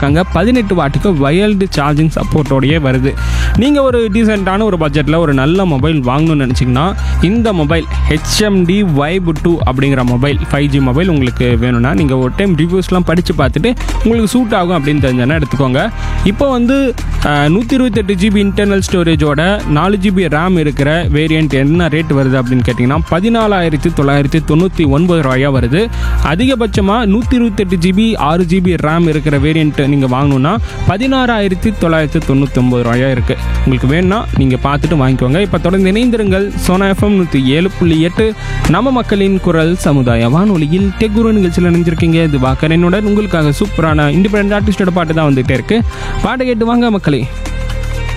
கொடுத்துருக்காங்க பதினெட்டு வாட்டுக்கு வயல்டு சார்ஜிங் சப்போர்ட்டோடையே வருது நீங்கள் ஒரு டீசெண்டான ஒரு பட்ஜெட்டில் ஒரு நல்ல மொபைல் வாங்கணும்னு நினச்சிங்கன்னா இந்த மொபைல் ஹெச்எம்டி வைப் டூ அப்படிங்கிற மொபைல் ஃபைவ் ஜி மொபைல் உங்களுக்கு வேணும்னா நீங்கள் ஒரு டைம் ரிவ்யூஸ்லாம் படித்து பார்த்துட்டு உங்களுக்கு சூட் ஆகும் அப்படின்னு தெரிஞ்சனா எடுத்துக்கோங்க இப்போ வந்து நூற்றி இருபத்தெட்டு ஜிபி இன்டர்னல் ஸ்டோரேஜோட நாலு ஜிபி ரேம் இருக்கிற வேரியண்ட் என்ன ரேட் வருது அப்படின்னு கேட்டிங்கன்னா பதினாலாயிரத்தி தொள்ளாயிரத்தி தொண்ணூற்றி ஒன்பது ரூபாயா வருது அதிகபட்சமாக நூற்றி இருபத்தெட்டு ஜிபி ஆறு ஜிபி ரேம் இருக்கிற வேரியண்ட் நீங்கள் வாங்கணுன்னா பதினாறாயிரத்தி தொள்ளாயிரத்தி தொண்ணூற்றி ஒம்பது ரூபாயா இருக்குது உங்களுக்கு வேணும்னா நீங்கள் பார்த்துட்டு வாங்கிக்கோங்க இப்போ தொடர்ந்து இணைந்திருங்கள் சோனா எஃப்எம் நூற்றி ஏழு புள்ளி எட்டு நம்ம மக்களின் குரல் சமுதாய வானொலியில் டெக்குரு நிகழ்ச்சியில் நினைஞ்சிருக்கீங்க இது வாக்கரனுடன் உங்களுக்காக சூப்பரான இண்டிபெண்ட் ஆர்டிஸ்டோட பாட்டு தான் வந்துகிட்டே இருக்கு பாட்டை கேட்டு வாங்க மக்களே